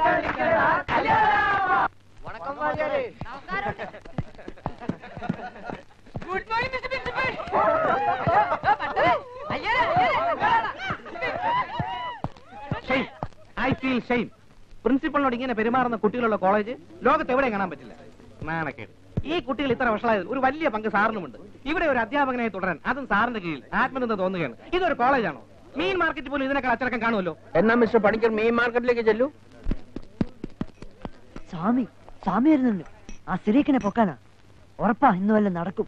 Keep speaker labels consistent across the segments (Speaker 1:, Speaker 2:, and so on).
Speaker 1: Good morning mister principal
Speaker 2: I feel shame പ്രിൻസിപ്പളിനോട് ഇങ്ങനെ പെരുമാറുന്ന കുട്ടികളുള്ള കോളേജ് ലോകത്ത് എവിടെയും കാണാൻ പറ്റില്ല നാണക്കേട് ഈ കുട്ടികൾ ഇത്ര വഷളായത് ഒരു വലിയ പങ്ക് സാറിനുമുണ്ട് ഇവിടെ ഒരു അധ്യാപകനായി തുടരാൻ അതും സാറിന്റെ കീഴിൽ ആത്മനിന്ദ തോന്നുകയാണ് ഇതൊരു കോളേജാണോ മീൻ മാർക്കറ്റ് പോലും ഇതിനേക്കാൾ അച്ചടക്കം കാണുമല്ലോ
Speaker 3: എന്നാ മിസ്റ്റർ പണിക്കർ മീൻ മാർക്കറ്റിലേക്ക് ചെല്ലൂ
Speaker 4: സ്വാമി സ്വാമി വരുന്നുണ്ട് ആ സിറീക്കിനെ പൊക്കാനാ ഉറപ്പാ ഇന്ന് വല്ല നടക്കും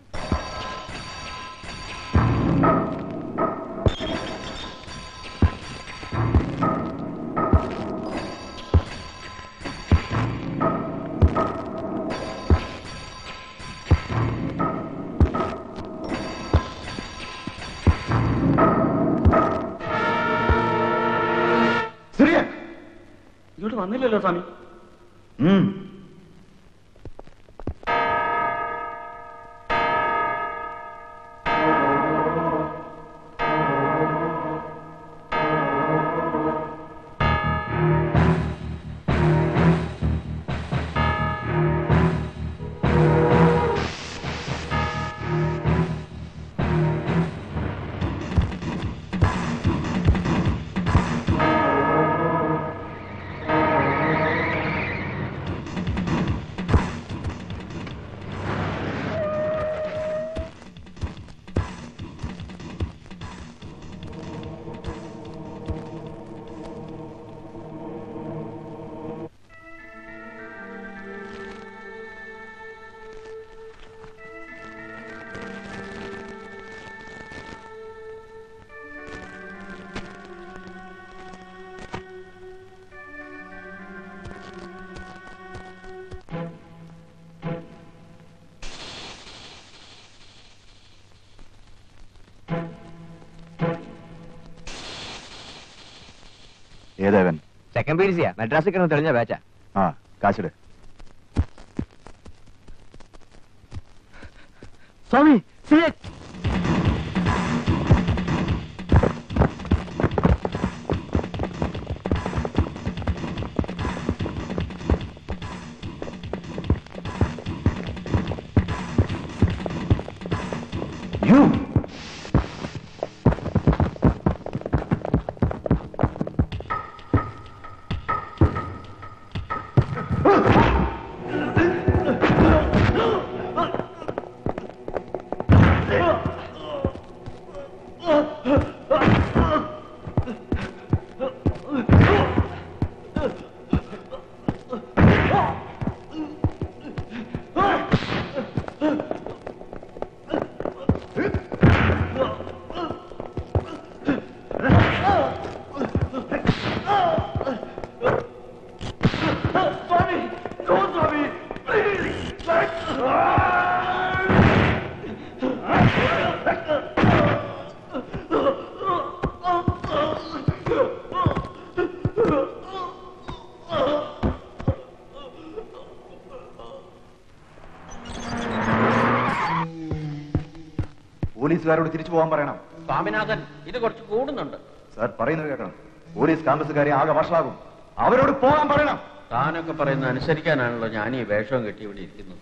Speaker 5: ഇങ്ങോട്ട് വന്നില്ലല്ലോ സ്വാമി
Speaker 6: ഏതേവൻ
Speaker 3: സെക്കൻഡ് പീരീസിയാ മദ്രാസിൽ കിടന്ന് തെളിഞ്ഞ ബാച്ചാ
Speaker 6: ആ കാശിട്
Speaker 2: സ്വാമി
Speaker 6: യു പോലീസുകാരോട് തിരിച്ചു പോകാൻ പറയണം
Speaker 3: സ്വാമിനാഥൻ ഇത് കുറച്ച് കൂടുന്നുണ്ട്
Speaker 6: സാർ പറയുന്നത് കേൾക്കണം പോലീസ് ക്യാമ്പസുകാരെ ആകെ വഷളാകും അവരോട് പോകാൻ പറയണം
Speaker 3: താനൊക്കെ പറയുന്നത് അനുസരിക്കാനാണല്ലോ ഞാൻ ഈ വേഷവും കെട്ടി ഇവിടെ ഇരിക്കുന്നത്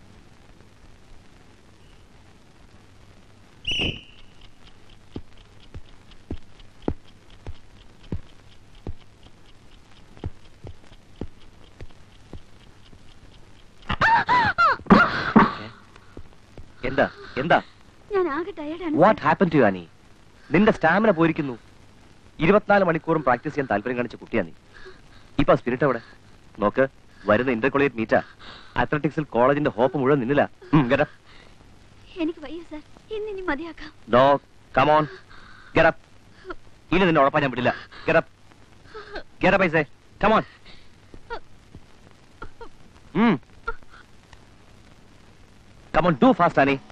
Speaker 2: എന്താ എന്താ
Speaker 7: ഞാൻ ആകെ ടയർഡാണ്
Speaker 2: വാട്ട് ഹാപ്പൻ ടു ആനി നിന്റെ സ്റ്റാമിന പോയിരിക്കുന്നു ഇരുപത്തിനാല് മണിക്കൂറും പ്രാക്ടീസ് ചെയ്യാൻ താല്പര്യം കാണിച്ച കുട്ടിയാ നീ ഇപ്പൊ സ്പിരിറ്റ് അവിടെ നോക്ക് വരുന്ന ഇന്റർ കോളേജ് മീറ്റാ അത്ലറ്റിക്സിൽ കോളേജിന്റെ ഹോപ്പ് മുഴുവൻ നിന്നില്ല
Speaker 7: എനിക്ക് വയ്യ സാർ ഇന്ന് ഇനി മതിയാക്കാം
Speaker 2: നോ കമോൺ ഗെറപ്പ് ഇനി നിന്നെ ഉറപ്പാൻ ഞാൻ വിടില്ല get up get up I say come on come on do fast Annie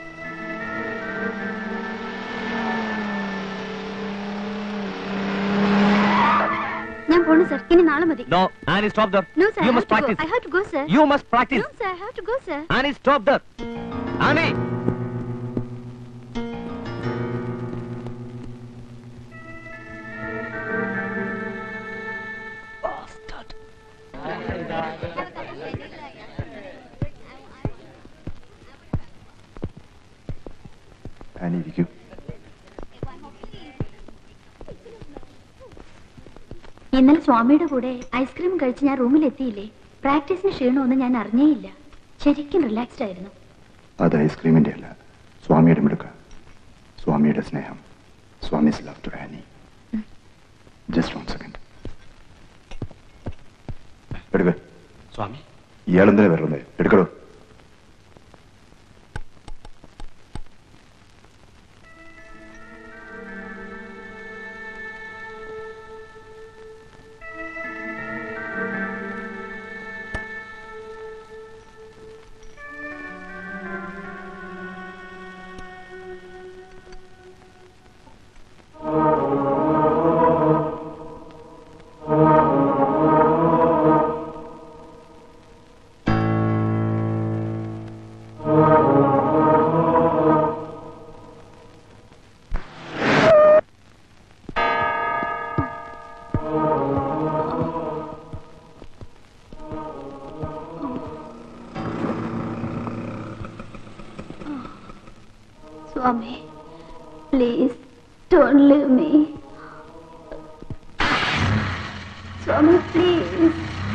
Speaker 7: ഞാൻ പോണു സാർ ഇനി നാളെ മതി
Speaker 2: no Annie stop there
Speaker 7: no sir
Speaker 2: you
Speaker 7: I
Speaker 2: must practise
Speaker 7: have to go sir
Speaker 2: you must practise
Speaker 7: no sir I have to go sir
Speaker 2: Annie stop there Annie
Speaker 6: Annie ഇരിക്കൂ
Speaker 7: ഇന്നലെ സ്വാമിയുടെ കൂടെ ice cream കഴിച്ച് ഞാൻ റൂമിൽ എത്തിയില്ലേ പ്രാക്ടീസിന് ക്ഷീണമൊന്നും ഞാൻ അറിഞ്ഞേയില്ല ശരിക്കും റിലാക്സ്ഡ് ആയിരുന്നു
Speaker 6: അത് ഐസ്ക്രീമിന്റെ അല്ല സ്വാമിയുടെ മിടുക്ക് സ്വാമിയുടെ സ്നേഹം Swami's love to Annie just one second എടുക്ക
Speaker 5: സ്വാമി
Speaker 6: ഇയാളെന്തിനാ വരുന്നത് എടുക്കടോ
Speaker 7: Swami please don't leave me Swami please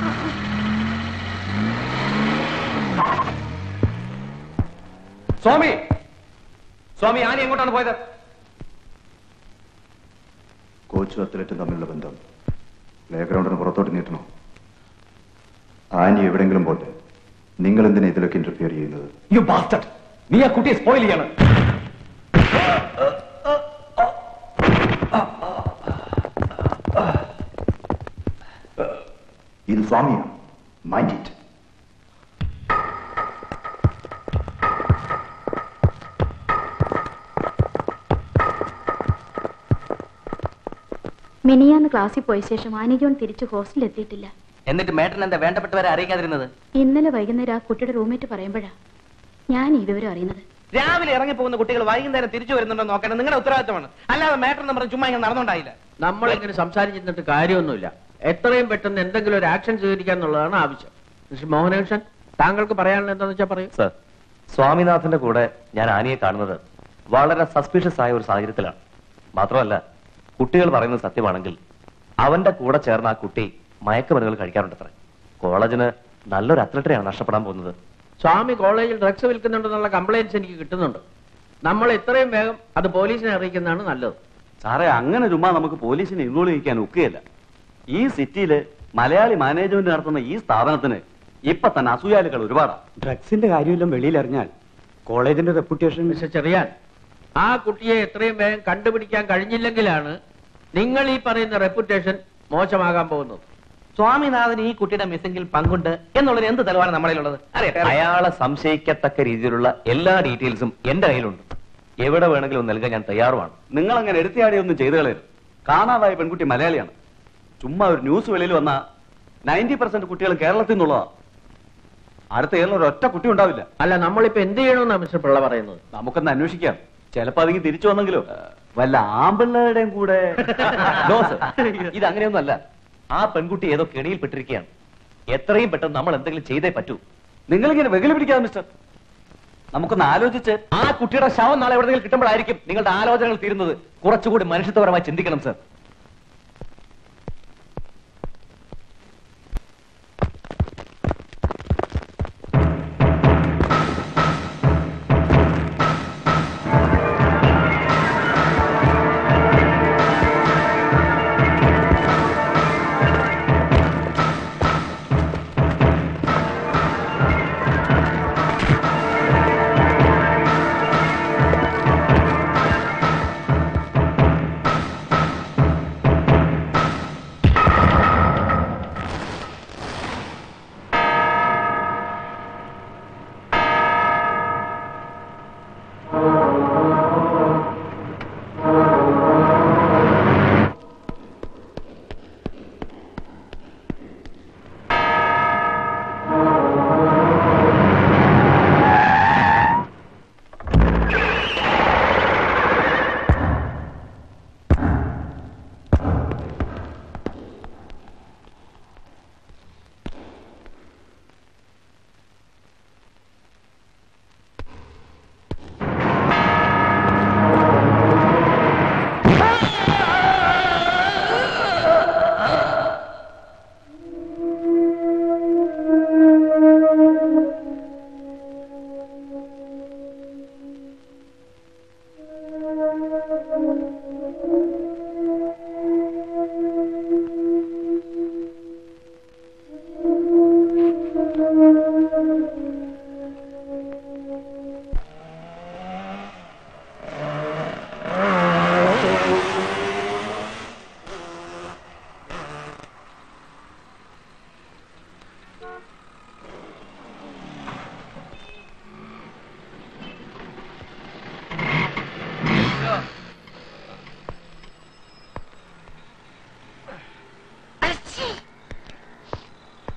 Speaker 2: Swami Swami Annie എങ്ങോട്ടാണ് പോയത്
Speaker 6: കോച്ചും അത്ലറ്റും തമ്മിലുള്ള ബന്ധം പ്ലേ ഗ്രൗണ്ടിന് പുറത്തോട്ട് നീട്ടണോ ആനി എവിടെങ്കിലും പോട്ടെ നിങ്ങൾ എന്തിനാ ഇതിലൊക്കെ ഇന്റർഫിയർ ചെയ്യുന്നത്
Speaker 2: യു ബാസ്റ്റഡ് നീ ആ കുട്ടിയെ സ്പോയിൽ ചെയ്യാണ്
Speaker 6: ഇത് സ്വാമിയാണ് മൈൻഡ് ഇറ്റ്
Speaker 7: മിനിയാന്ന് ക്ലാസ്സിൽ പോയ ശേഷം ആനിജോൺ തിരിച്ച് ഹോസ്റ്റലിൽ എത്തിയിട്ടില്ല
Speaker 2: എന്നിട്ട് മേട്ടൻ എന്താ വേണ്ടപ്പെട്ടവരെ അറിയിക്കാതിരുന്നത്
Speaker 7: ഇന്നലെ വൈകുന്നേരം ആ കുട്ടിയുടെ റൂംമേറ്റ് പറയുമ്പോഴാ ഞാൻ ഈ വിവരം അറിയുന്നത്
Speaker 2: രാവിലെ ഇറങ്ങി പോകുന്ന കുട്ടികൾ വൈകുന്നേരം തിരിച്ചു വരുന്നുണ്ടോ നോക്കേണ്ടത് നിങ്ങളുടെ ഉത്തരവാദിത്തമാണ് അല്ലാതെ മേട്ടൻ എന്ന് പറഞ്ഞ് ചുമ്മാ ഇങ്ങനെ നടന്നുണ്ടായില്ല
Speaker 3: നമ്മൾ ഇങ്ങനെ സംസാരിച്ചിട്ട് കാര്യമൊന്നുമില്ല എത്രയും പെട്ടെന്ന് എന്തെങ്കിലും ഒരു ആക്ഷൻ സ്വീകരിക്കാൻ എന്നുള്ളതാണ് ആവശ്യം മിസ്റ്റർ മോഹനകൃഷ്ണൻ താങ്കൾക്ക് പറയാനുള്ള എന്താണെന്ന് വെച്ചാൽ പറയൂ
Speaker 8: സർ സ്വാമിനാഥന്റെ കൂടെ ഞാൻ ആനിയെ കാണുന്നത് വളരെ സസ്പീഷ്യസ് ആയ ഒരു സാഹചര്യത്തിലാണ് മാത്രമല്ല കുട്ടികൾ പറയുന്നത് സത്യമാണെങ്കിൽ അവന്റെ കൂടെ ചേർന്ന ആ കുട്ടി മയക്കുമരുന്നുകൾ കഴിക്കാറുണ്ടത്രേ കോളേജിന് നല്ലൊരു അത്ലറ്റിനെയാണ് നഷ്ടപ്പെടാൻ പോകുന്നത്
Speaker 3: സ്വാമി കോളേജിൽ ഡ്രഗ്സ് വിൽക്കുന്നുണ്ടെന്നുള്ള കംപ്ലൈന്റ്സ് എനിക്ക് കിട്ടുന്നുണ്ട് നമ്മൾ എത്രയും വേഗം അത് പോലീസിനെ അറിയിക്കുന്നതാണ് നല്ലത്
Speaker 5: സാറേ അങ്ങനെ ചുമ്മാ നമുക്ക് പോലീസിനെ ഇൻവോൾവ് ചെയ്യിക്കാൻ ഒക്കുകയില്ല ഈ സിറ്റിയില് മലയാളി മാനേജ്മെന്റ് നടത്തുന്ന ഈ സ്ഥാപനത്തിന് ഇപ്പൊ തന്നെ അസൂയാലുകൾ ഒരുപാടാണ്
Speaker 9: ഡ്രഗ്സിന്റെ കാര്യമെല്ലാം വെളിയിലറിഞ്ഞാൽ കോളേജിന്റെ റെപ്യൂട്ടേഷൻ
Speaker 3: മിസ്റ്റർ ചെറിയാൻ ആ കുട്ടിയെ എത്രയും വേഗം കണ്ടുപിടിക്കാൻ കഴിഞ്ഞില്ലെങ്കിലാണ് നിങ്ങൾ ഈ പറയുന്ന റെപ്യൂട്ടേഷൻ മോശമാകാൻ പോകുന്നത്
Speaker 2: സ്വാമിനാഥന് ഈ കുട്ടിയുടെ മിസ്സിംഗിൽ പങ്കുണ്ട് എന്നുള്ളതിന് എന്ത് തെളിവാണ് നമ്മളിലുള്ളത് അറിയട്ടെ
Speaker 8: അയാളെ സംശയിക്കത്തക്ക രീതിയിലുള്ള എല്ലാ ഡീറ്റെയിൽസും എന്റെ കയ്യിലുണ്ട് എവിടെ വേണമെങ്കിലും നൽകാൻ ഞാൻ തയ്യാറുമാണ്
Speaker 5: നിങ്ങൾ അങ്ങനെ എടുത്തിയാടിയൊന്നും ചെയ്തു കളയരുത് കാണാതായ പെൺകുട്ടി മലയാളിയാണ് ചുമ്മാ ഒരു ന്യൂസ് വെളിയിൽ വന്ന നയൻറ്റി പെർസെന്റ് കുട്ടികൾ കേരളത്തിൽ നിന്നുള്ളതാ അടുത്ത കേരളം ഒരു ഒറ്റ കുട്ടി ഉണ്ടാവില്ല
Speaker 3: അല്ല നമ്മളിപ്പോ എന്ത് ചെയ്യണമെന്നാണ് മിസ്റ്റർ പിള്ള പറയുന്നത്
Speaker 5: നമുക്കൊന്ന് അന്വേഷിക്കാം ചിലപ്പോ അതിങ്ങ് തിരിച്ചു വന്നെങ്കിലോ വല്ല ആമ്പിള്ളേരുടെയും കൂടെ
Speaker 8: No, sir. ഇത് അങ്ങനെയൊന്നുമല്ല ആ പെൺകുട്ടി ഏതോ കെണിയിൽ പെട്ടിരിക്കുകയാണ് എത്രയും പെട്ടെന്ന് നമ്മൾ എന്തെങ്കിലും ചെയ്തേ പറ്റൂ
Speaker 5: നിങ്ങളിങ്ങനെ വെകിലി പിടിക്കാതെ മിസ്റ്റർ നമുക്കൊന്ന് ആലോചിച്ച്
Speaker 8: ആ കുട്ടിയുടെ ശവം നാളെ എവിടെയെങ്കിലും കിട്ടുമ്പോഴായിരിക്കും നിങ്ങളുടെ ആലോചനകൾ തീരുന്നത് കുറച്ചുകൂടി മനുഷ്യത്വപരമായി ചിന്തിക്കണം സർ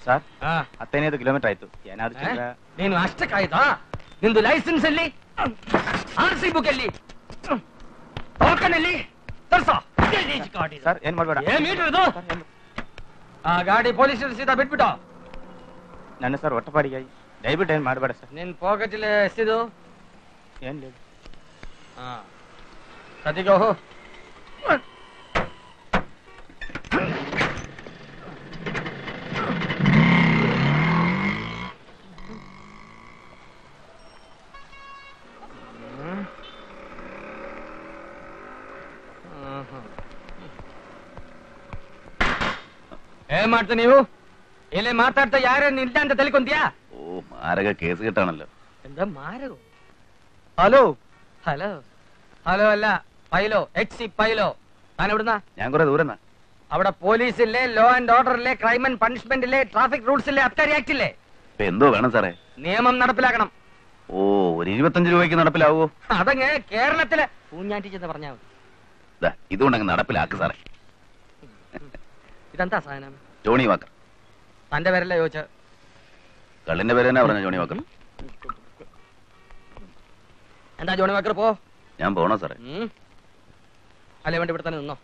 Speaker 10: ಸರ್
Speaker 2: ಆ,
Speaker 10: ಹತ್ತೈದು ಕಿಲೋಮೀಟರ್ ಆಯ್ತು ಏನಾದ್ರು
Speaker 2: ಆ?
Speaker 10: ಚಿಲ್ಲರೆ
Speaker 2: ನೀನು ಅಷ್ಟಕ್ಕಾಯ್ತಾ ನಿಂದು ಲೈಸೆನ್ಸ್ ಎಲ್ಲಿ ಆರ್ ಸಿ ಬುಕ್ ಎಲ್ಲಿ ಟೋಕನ್ ಎಲ್ಲಿ ತರ್ಸೋ ಎಲ್ಲಿ ಈ ಗಾಡಿ?
Speaker 10: ಸರ್ ಏನ್ ಮಾಡ್ಬೇಡ
Speaker 2: ಏನ್ ಮೀಟರ್ ಇದು ಆ ಗಾಡಿ ಪೊಲೀಸ್ ಸೀದಾ ಬಿಟ್ಬಿಟ್ಟು
Speaker 10: ನನ್ನ ಸರ್ ಒಟ್ಟಪಾಡಿಗೆ ದಯವಿಟ್ಟು ಏನ್ ಮಾಡಬೇಡ ಸರ್
Speaker 2: ನಿನ್ ಪಾಕೆಟಲ್ಲಿ ಎಷ್ಟಿದು
Speaker 10: ಏನ್ లేదు
Speaker 2: ಹಾ ಸದ್ಯಕ್ಕೆ ಹೋಗು ಏನ್ ಮಾಡ್ತಾ ನೀವು ಇಲ್ಲಿ ಮಾತಾಡ್ತಾ ಯಾರೇನು ಇಲ್ಲ ಅಂತ ತಿಳ್ಕೊಂತೀಯಾ
Speaker 5: ഓ മാരക കേസ് കിട്ടാണല്ലോ
Speaker 2: എന്താ മാരകോ ഹലോ ഹലോ ഹലോ അല്ല പൈലോ എച്ച് സി പൈലോ താൻ എവിടുന്ന
Speaker 5: ഞാൻ കുറെ ദൂരം
Speaker 2: അവിടെ പോലീസില്ലേ ലോ ആൻഡ് ഓർഡറില്ലേ ക്രൈം ആൻഡ് പണിഷ്മെന്റില്ലേ ട്രാഫിക് റൂൾസ് ഇല്ലേ അബ്കാരി ആക്ട് ഇല്ലേ
Speaker 5: ഇപ്പൊ എന്തോ വേണം സാറേ
Speaker 2: നിയമം നടപ്പിലാക്കണം
Speaker 5: ഓ ഒരു ഇരുപത്തഞ്ച് രൂപയ്ക്ക് നടപ്പിലാവോ
Speaker 2: അതങ്ങ് കേരളത്തിലെ പൂഞ്ഞാറ്റി ചെന്ന് പറഞ്ഞാ മതി
Speaker 5: ദാ, ഇതുകൊണ്ടങ്ങ് നടപ്പിലാക്ക് സാറേ
Speaker 2: ഇതെന്താ സാധനം
Speaker 5: ജോണി വാക്കർ
Speaker 2: തന്റെ പേരല്ലേ ചോദിച്ച
Speaker 5: കള്ളിന്റെ പേര് തന്നെ പറഞ്ഞ ജോണി വാക്കർ
Speaker 2: എന്താ ജോണി വാക്കർ പോ
Speaker 5: ഞാൻ പോണോ സാറേ
Speaker 2: ഉം. അല്ലേ വേണ്ടി ഇവിടെ തന്നെ നിന്നോ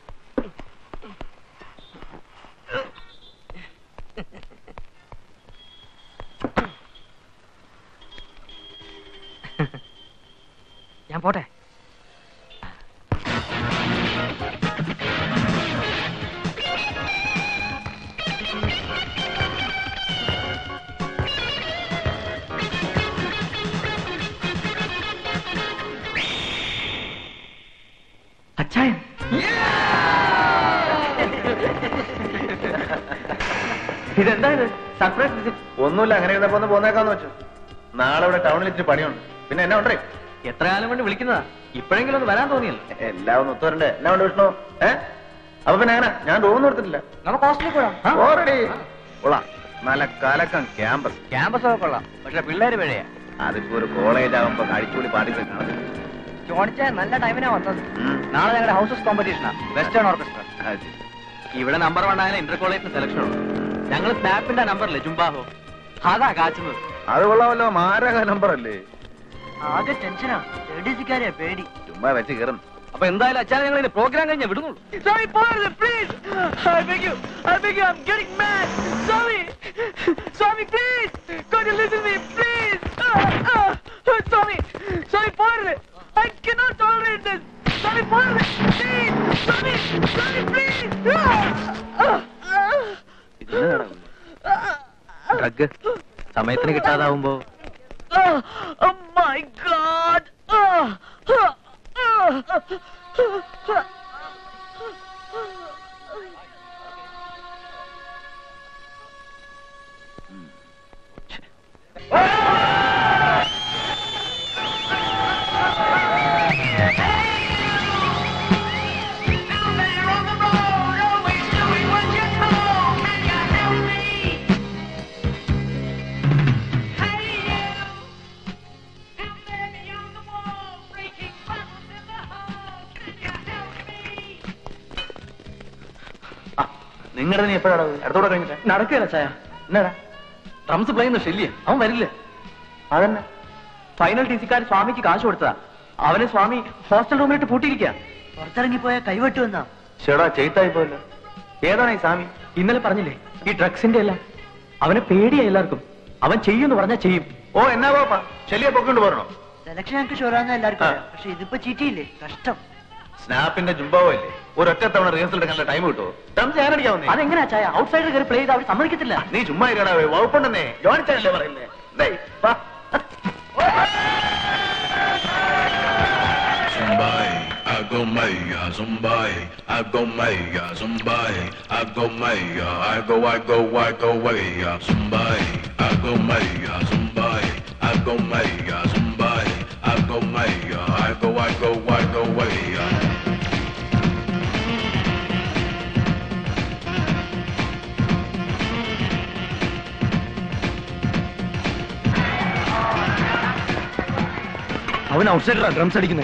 Speaker 2: ഞാൻ പോട്ടെ
Speaker 8: അച്ചായൻ ഇതെന്താ ഇത് സർപ്രൈസ് വിസിറ്റ്
Speaker 5: ഒന്നുമില്ല അങ്ങനെ ഇരുന്നപ്പോ ഒന്ന് പോന്നേക്കാന്ന് വെച്ചു നാളെ ഇവിടെ ടൗണിൽ ഇച്ചിരി പണിയുണ്ട് പിന്നെ എന്നാ ഉണ്ടേ
Speaker 8: എത്ര കാലം കൊണ്ട് വിളിക്കുന്നതാ ഇപ്പോഴെങ്കിലും ഒന്ന് വരാൻ തോന്നിയല്ലോ
Speaker 5: എല്ലാം ഒന്ന് ഒത്തുവരണ്ടേ എന്നാ ഉണ്ട് വിഷ്ണു ഏ അപ്പൊ പിന്നെ അങ്ങനെ ഞാൻ റൂം എടുത്തിട്ടില്ല
Speaker 8: നമുക്ക് ഹോസ്റ്റലിൽ പോയാം
Speaker 5: ഓൾറെഡി കൊള്ളാം നല്ല കലക്കം ക്യാമ്പസ്
Speaker 8: ക്യാമ്പസ് ഒക്കെ കൊള്ളാം പക്ഷെ പിള്ളേര് പിഴയാ
Speaker 5: അതിപ്പോ ഒരു കോളേജ് ആകുമ്പോ അടിച്ചുപൊളി പാർട്ടി കാണത്തില്ല
Speaker 8: ജോണിച്ച നല്ല ടൈമിനാ വന്നത്
Speaker 5: ഉം.
Speaker 8: നാളെ ഞങ്ങളുടെ ഹൗസസ് കോമ്പറ്റീഷനാ വെസ്റ്റേൺ ഓർക്കസ്ട്ര
Speaker 5: അത് ശരി.
Speaker 8: ഇവിടെ നമ്പർ വൺ ആയാലും ഇന്റർ കോളേജിന് സെലക്ഷൻ ഉണ്ട് ഞങ്ങൾ സ്നാപ്പിന്റെ നമ്പറില്ലേ ജുംബാഹോ അതാ കാച്ചുന്നത്
Speaker 5: അത് കൊള്ളാമല്ലോ മാരക നമ്പർ അല്ലേ
Speaker 4: ആകെ ടെൻഷനാ ലേഡീസുകാരെ പേടി
Speaker 5: ചുമ്മാ വെച്ച് കയറുന്നു
Speaker 8: അപ്പൊ എന്തായാലും അച്ഛാ ഞങ്ങൾ ഇതിന് പ്രോഗ്രാം കഴിഞ്ഞ വിടുന്നുള്ളൂ
Speaker 2: Sorry, Father, please! I beg you, I beg you, I'm getting mad! Sorry! Sorry, please! Can't you listen to me, please? Uh, uh, sorry! Sorry, Father! I cannot tolerate this! Sorry, Father! Please! Sorry! Sorry, please! Uh, uh,
Speaker 8: drug സമയത്തിന് കിട്ടാതാവുമ്പോ
Speaker 2: uh, oh my God! Uh, uh, uh, uh,
Speaker 8: നിങ്ങളുടെ നീ എപ്പോഴാണ് അടുത്തോടെ കഴിഞ്ഞിട്ട് നടക്കുകയല്ല ചായ എന്നാടാ drums play ചെയ്യുന്ന ഷെല്ലിയ അവൻ വരില്ല അതന്നെ ഫൈനൽ ടി സിക്കാർ സ്വാമിക്ക് കാശ് കൊടുത്തതാ അവനെ സ്വാമി ഹോസ്റ്റൽ റൂമിലിട്ട് പൂട്ടിയിരിക്കുക
Speaker 4: പുറത്തിറങ്ങിപ്പോയ കൈവെട്ടുവെന്നാ
Speaker 8: ചേടാ ചെയ്ത്തായി പോയല്ലോ ഏതാണ് ഈ സ്വാമി ഇന്നലെ പറഞ്ഞില്ലേ ഈ ഡ്രഗ്സിന്റെ എല്ലാം അവനെ പേടിയാ എല്ലാവർക്കും അവൻ ചെയ്യുമെന്ന് പറഞ്ഞാൽ ചെയ്യും
Speaker 5: ഓ എന്നാ പോപ്പാ ചെല്ലിയെ പൊക്കൊണ്ട് പോരണോ
Speaker 4: സെലക്ഷൻ ഞങ്ങൾക്ക് ഷുവറാന്ന് എല്ലാവർക്കും അറിയാം പക്ഷെ ഇതിപ്പോ ചീറ്റിയില്ലേ കഷ്ടം
Speaker 5: സ്നാപ്പിന്റെ ജുംബാവോ ഇല്ലേ ഒരൊറ്റ തവണ റിഹേഴ്സൽ എടുക്കാനുള്ള ടൈം കിട്ടുമോ ടംസ് ഞാൻ അടിക്കാവുന്നേ
Speaker 8: അതെങ്ങനെയാ ചായ ഔട്ട്സൈഡർ കയറി പ്ലേ ചെയ്ത് അവർ സമ്മതിക്കത്തില്ല
Speaker 5: നീ ചുമ്മാ ഇരടാ വകുപ്പുണ്ടെന്നേ ജോണിച്ചല്ലേ പറയുന്നേ ദേ, വാ.
Speaker 11: Zumbai, I go maya, Zumbai, I go maya, Zumbai, I go maya, I go, I go, I go maya, Zumbai, I go maya, Zumbai, I go maya, Zumbai, I go maya, I go, I go, I go maya.
Speaker 8: അവൻ ഔട്ട്സൈഡറാ drums അടിക്കുന്നേ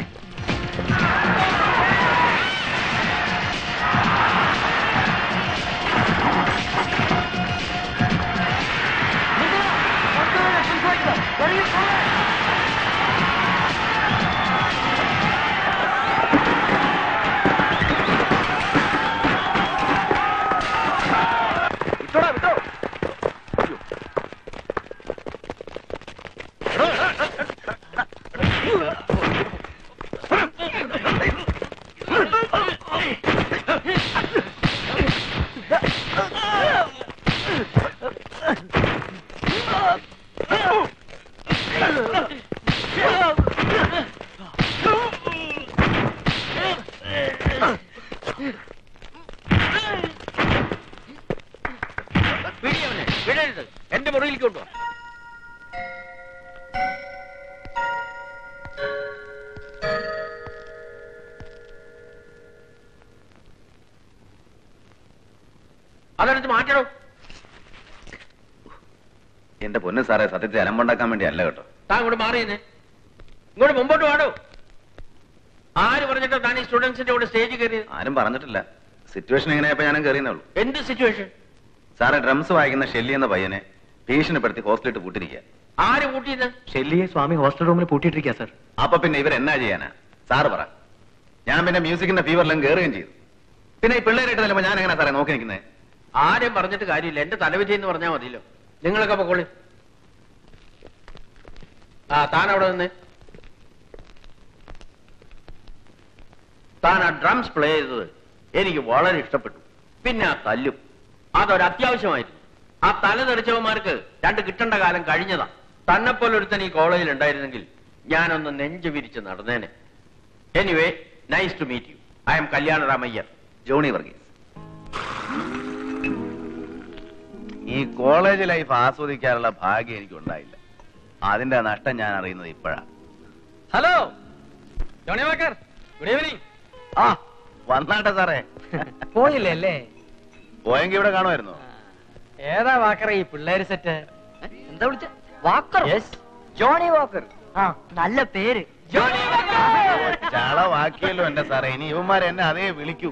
Speaker 3: വിടരുത് എന്റെ മുറിയിലേക്ക് കൊണ്ടുവാ അതെടുത്ത് മാറ്റണോ
Speaker 5: എന്റെ പൊന്ന് സാറേ സത്യത്തെ അലമ്പുണ്ടാക്കാൻ വേണ്ടി അല്ല കേട്ടോ
Speaker 3: താൻ ഇങ്ങോട്ട് മാറിയെന്ന് ഇങ്ങോട്ട് മുമ്പോട്ട് വാടോ ആര് പറഞ്ഞിട്ടോ താൻ ഈ സ്റ്റുഡൻസിന്റെ കൂടെ സ്റ്റേജിൽ കയറിയത്
Speaker 5: ആരും പറഞ്ഞിട്ടില്ല സിറ്റുവേഷൻ എങ്ങനെയായപ്പോ ഞാനും കയറിയെന്നേ ഉള്ളൂ
Speaker 3: എന്ത് സിറ്റുവേഷൻ
Speaker 5: സാറേ ഡ്രംസ് വായിക്കുന്ന ഷെല്ലി എന്ന പയ്യനെ ഭീഷണിപ്പെടുത്തി ഹോസ്റ്റലിട്ട് പൂട്ടിരിക്കുക
Speaker 3: ആര് കൂട്ടിയത്
Speaker 8: ഷെല്ലിയെ സ്വാമി ഹോസ്റ്റൽ റൂമിൽ പൂട്ടിയിട്ടിരിക്കുക സർ
Speaker 5: അപ്പൊ പിന്നെ ഇവർ എന്നാ ചെയ്യാനാ സാറ് പറ ഞാൻ പിന്നെ മ്യൂസിക്കിന്റെ ഫീവറിലും കയറുകയും ചെയ്തു പിന്നെ ഈ പിള്ളേരായിട്ട് നിലമ്പോ ഞാൻ എങ്ങനെ സാറേ നോക്കി നിൽക്കുന്നത്
Speaker 3: ആരെയും പറഞ്ഞിട്ട് കാര്യമില്ല എന്റെ തലവിധി എന്ന് പറഞ്ഞാൽ മതിയല്ലോ നിങ്ങളൊക്കെ പൊക്കോളി ആ താൻ അവിടെ നിന്ന് താൻ ആ ഡ്രംസ് പ്ലേ ചെയ്തത് എനിക്ക് വളരെ ഇഷ്ടപ്പെട്ടു പിന്നെ ആ തല്ലും അതൊരു അത്യാവശ്യമായിരുന്നു ആ തല തെറിച്ചവന്മാർക്ക് രണ്ട് കിട്ടേണ്ട കാലം കഴിഞ്ഞതാ തന്നെ പോലെ ഒരുത്തൻ ഈ കോളേജിൽ ഉണ്ടായിരുന്നെങ്കിൽ ഞാനൊന്ന് നെഞ്ചു വിരിച്ച് നടന്നേനെ anyway nice to meet you I'm Kalyanaramayyar
Speaker 5: Johnny Varghese ഈ കോളേജ് ലൈഫ് ആസ്വദിക്കാനുള്ള ഭാഗ്യം എനിക്ക് ഉണ്ടായില്ല അതിന്റെ നഷ്ടം ഞാൻ അറിയുന്നത് ഇപ്പോഴാണ്
Speaker 2: hello Johnnie Walker good evening
Speaker 5: ആ വന്നാട്ടെ സാറേ
Speaker 2: പോയില്ലേ അല്ലേ
Speaker 5: പോയെങ്കിൽ ഇവിടെ കാണുമായിരുന്നു
Speaker 2: ഏതാ വാക്കർ ഈ പിള്ളേര് സെറ്റ്
Speaker 4: എന്താ വിളിച്ച വാക്കർ ജോണി വാക്കർ ആ നല്ല പേര്
Speaker 5: ചളവാക്കിയല്ലോ എന്റെ സാറേ ഇനി ഇവന്മാരെ എന്നെ അതേ വിളിക്കൂ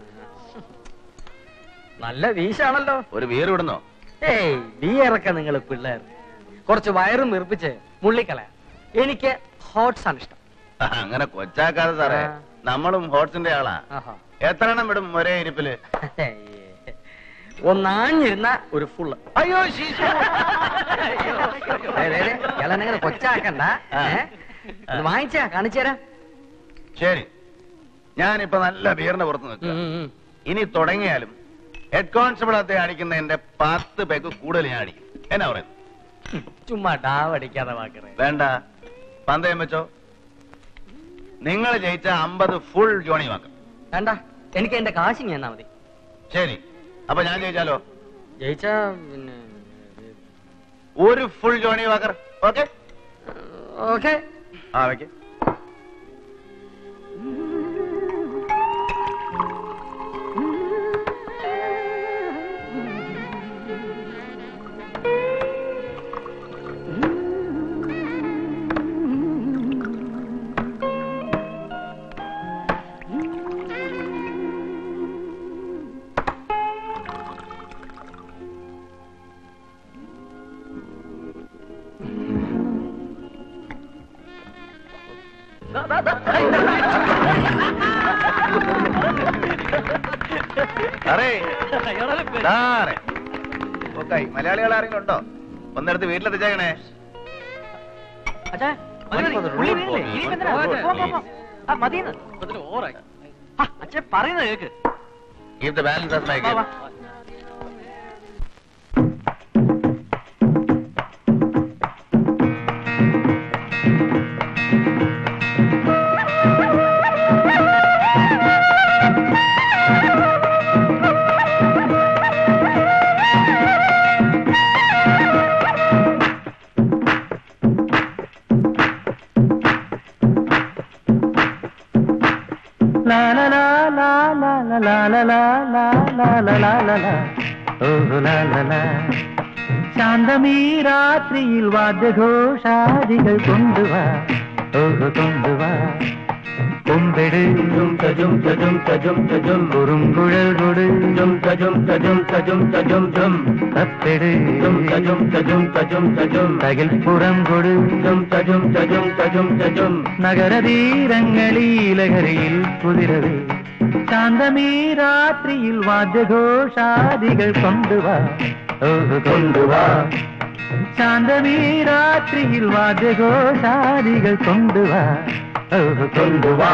Speaker 2: നല്ല വീശാണല്ലോ
Speaker 5: ഒരു വീർ വിടുന്നോ
Speaker 2: ഏയ് ബിയറൊക്കെ നിങ്ങൾ പിള്ളേർ കുറച്ച് വയറും നിർപ്പിച്ച് മുള്ളിക്കളയാം എനിക്ക് ഹോട്ട്സ് ആണ് ഇഷ്ടം
Speaker 5: അങ്ങനെ കൊച്ചാക്കാതെ സാറേ
Speaker 2: ആ.
Speaker 5: നമ്മളും ഹോട്ട്സിന്റെ ആളാ
Speaker 2: ആഹാ.
Speaker 5: എത്ര എണ്ണം വിടും ഒരേ ഇരിപ്പില്
Speaker 2: ഒന്നാഞ്ഞിരുന്ന ഒരു ഫുള്ള്
Speaker 5: അയ്യോ
Speaker 2: ഇളനങ്ങനെ കൊച്ചാക്കണ്ട
Speaker 5: ആ.
Speaker 2: ഏ? ഒന്ന് വാങ്ങിച്ചാ കാണിച്ചു തരാം
Speaker 5: ശരി ഞാനിപ്പോ നല്ല ബിയറിന്റെ പുറത്ത് നിൽക്കുക ഇനി തുടങ്ങിയാലും ഹെഡ് കോൺസ്റ്റബിൾ അത്തെ അടിക്കുന്ന എന്റെ പത്ത് പേക്ക് കൂടുതൽ ഞാൻ അടിക്കും എന്നാ പറയുന്നത്
Speaker 2: ചുമ്മാ ഡാവ് അടിക്കാതെ വാക്കറേ
Speaker 5: വേണ്ട പന്തയം വെച്ചോ നിങ്ങൾ ജയിച്ച അമ്പത് ഫുൾ ജോണി വാക്കം
Speaker 2: വേണ്ട എനിക്ക് എന്റെ കാശിങ് എന്നാ മതി
Speaker 5: ശരി അപ്പൊ ഞാൻ ജയിച്ചാലോ
Speaker 2: ജയിച്ചാ പിന്നെ
Speaker 5: ഒരു full Johnnie Walker okay
Speaker 2: okay
Speaker 5: ആ വെക്ക് സാറേ സാറേ ഓക്കായി മലയാളികൾ ആരെങ്കിലും ഉണ്ടോ ഒന്നെടുത്ത് വീട്ടിലെത്തിച്ചേക്കണേ
Speaker 4: അച്ഛാ മതി, മതി. ഉള്ളി വീണില്ലേ? ഇനിയിപ്പോ എന്തിനാ? പോ, പോ, പോ. ആ, മതിയെന്ന്. ആ, അച്ഛൻ പറയുന്നത് cake
Speaker 5: Give the balance as my
Speaker 4: വാ,
Speaker 5: gift.
Speaker 4: വാ.
Speaker 12: La la la la la la la la la la la la la la la ഓഹ് la la la ശാന്തമീ രാത്രിയിൽ വാദ്യഘോഷാദികൾ കൊണ്ടുവാ ഓഹ് കൊണ്ടുവാ കൊമ്പെട് ജും തജും തജും തജും തജും കുറുങ്കുഴൽ കൊട് ജും തജും തജും തജും തജും ജും തത്തെട് ജും തജും തജും തജും തജും തകിൽ പുറം കൊട് ജും തജും തജും തജും തജും നഗരതീരങ്ങളീലഹരിയിൽ കുതിരവേ ശാന്തമീ രാത്രിയിൽ വാദ്യഘോഷാദികൾ കൊണ്ടുവാ ഓഹ് കൊണ്ടുവാ ശാന്തമീ രാത്രിയിൽ വാദ്യഘോഷാദികൾ കൊണ്ടുവാ ഓഹ് കൊണ്ടുവാ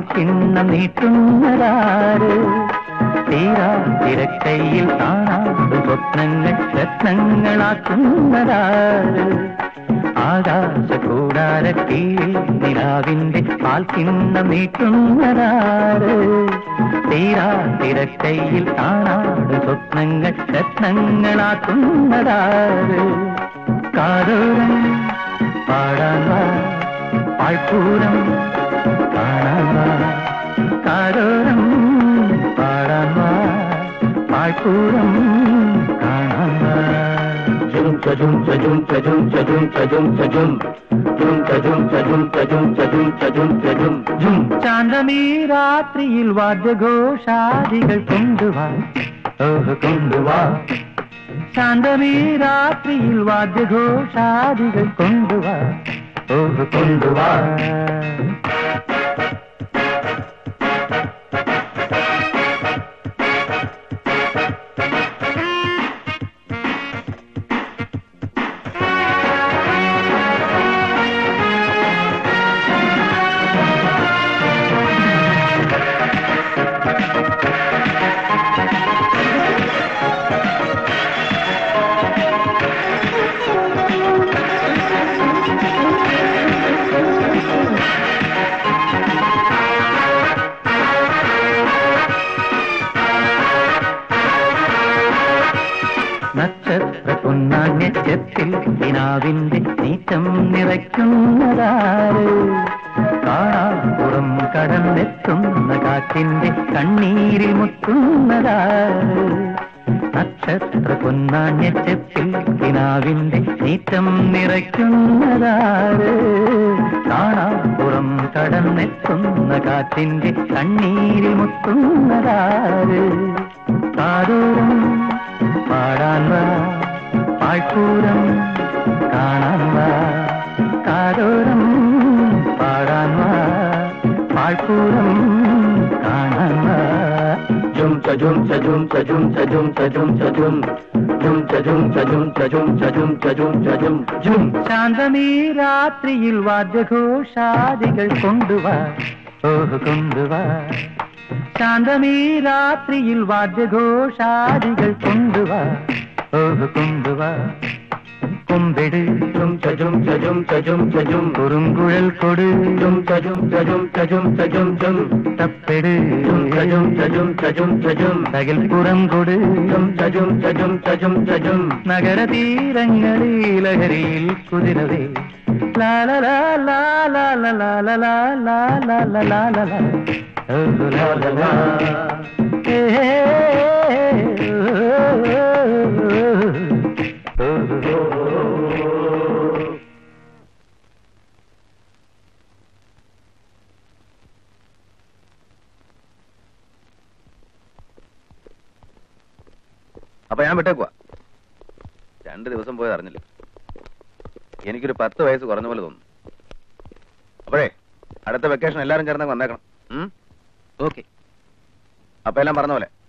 Speaker 12: പാൽക്കിണ്ണം നീട്ടുന്നതാര് തീരാ തിരക്കൈയിൽ കാണാതെ സ്വപ്നങ്ങൾ രത്നങ്ങളാക്കുന്നതാര് ആകാശ കൂടാരക്കീഴിൽ നിലാവിന്റെ പാൽക്കിണ്ണം നീട്ടുന്നതാര് തീരാ തിരക്കൈയിൽ കാണാതെ സ്വപ്നങ്ങൾ രത്നങ്ങളാക്കുന്നതാര് കാതോരം പാടാൻ വാ പാഴ്പൂരം കാണാൻ വാ കാതോരം പാടാൻ വാ പാഴ്പൂരം കാണാൻ വാ ജും ചജും ചജും ചജും ചജും ചജും ചജും ജും ചജും ചജും ചജും ചജും ചജും ചജും ജും ചാന്തമീ രാത്രിയിൽ വാദ്യഘോഷാദികൾ കൊണ്ടുവാ ഓഹ് കൊണ്ടുവാ ശാന്തമീ രാത്രിയിൽ വാദ്യഘോഷാദികൾ കൊണ്ടുവാ ഓഹ് കൊണ്ടുവാ നക്ഷത്ര പൊന്നാണ്യത്തിൽ കിനാവിന്റെ നീറ്റം നിറയ്ക്കുന്നതാര് കാണാപ്പുറം കടന്നെത്തുന്ന കാറ്റിന്റെ കണ്ണീരിൽ മുത്തുന്നതാര് നക്ഷത്ര പൊന്നാണ്യത്തിൽ കിനാവിന്റെ നീറ്റം നിറയ്ക്കുന്നതാര് കാണാപ്പുറം കടന്നെത്തുന്ന കാറ്റിന്റെ കണ്ണീരിൽ മുത്തുന്നതാര് കാതോരം പാടാൻ വാ പാഴ്പൂരം കാണാൻ വാ കാതോരം പാടാൻ വാ പാഴ്പൂരം കാണാൻ വാ ജും ചജും ചജും ചജും ചജും ചജും ചജും ജും ചജും ചജും ചജും ചജും ചജും ചജും ജും ശാന്തമീ രാത്രിയിൽ വാദ്യഘോഷാദികൾ കൊണ്ടുവാ ഓഹ് കൊണ്ടുവാ ശാന്തമീ രാത്രിയിൽ വാദ്യഘോഷാദികൾ കൊണ്ടുവാ ഓഹ് കൊണ്ടുവാ കൊമ്പെട് ചും ചജും ചജും ചജും ചജും കുറുങ്കുഴൽ കൊട് ചും ചജും ചജും ചജും ചജും ചും തപ്പെട് ചും ചജും ചജും ചജും ചജും തകൽപ്പുറം കൊട് ചും ചജും ചജും ചജും ചജും നഗരതീരങ്ങളിൽ ലഹരിയിൽ കുതിരവേ ലാല ലാ ലാ ലാ ലാ ലാ ലാ ലാ ലാ ലാ ലാ ലാ ലാ ഓഹ് ലാ ലാ ലാ ഏ
Speaker 13: അപ്പൊ ഞാൻ വിട്ടേക്കുവാ രണ്ട് ദിവസം പോയത് അറിഞ്ഞില്ല എനിക്കൊരു പത്ത് വയസ്സ് കുറഞ്ഞ പോലെ തോന്നുന്നു അപ്പോഴേ അടുത്ത വെക്കേഷൻ എല്ലാരും ചേർന്ന് വന്നേക്കണം ഓക്കെ അപ്പൊ എല്ലാം പറഞ്ഞ പോലെ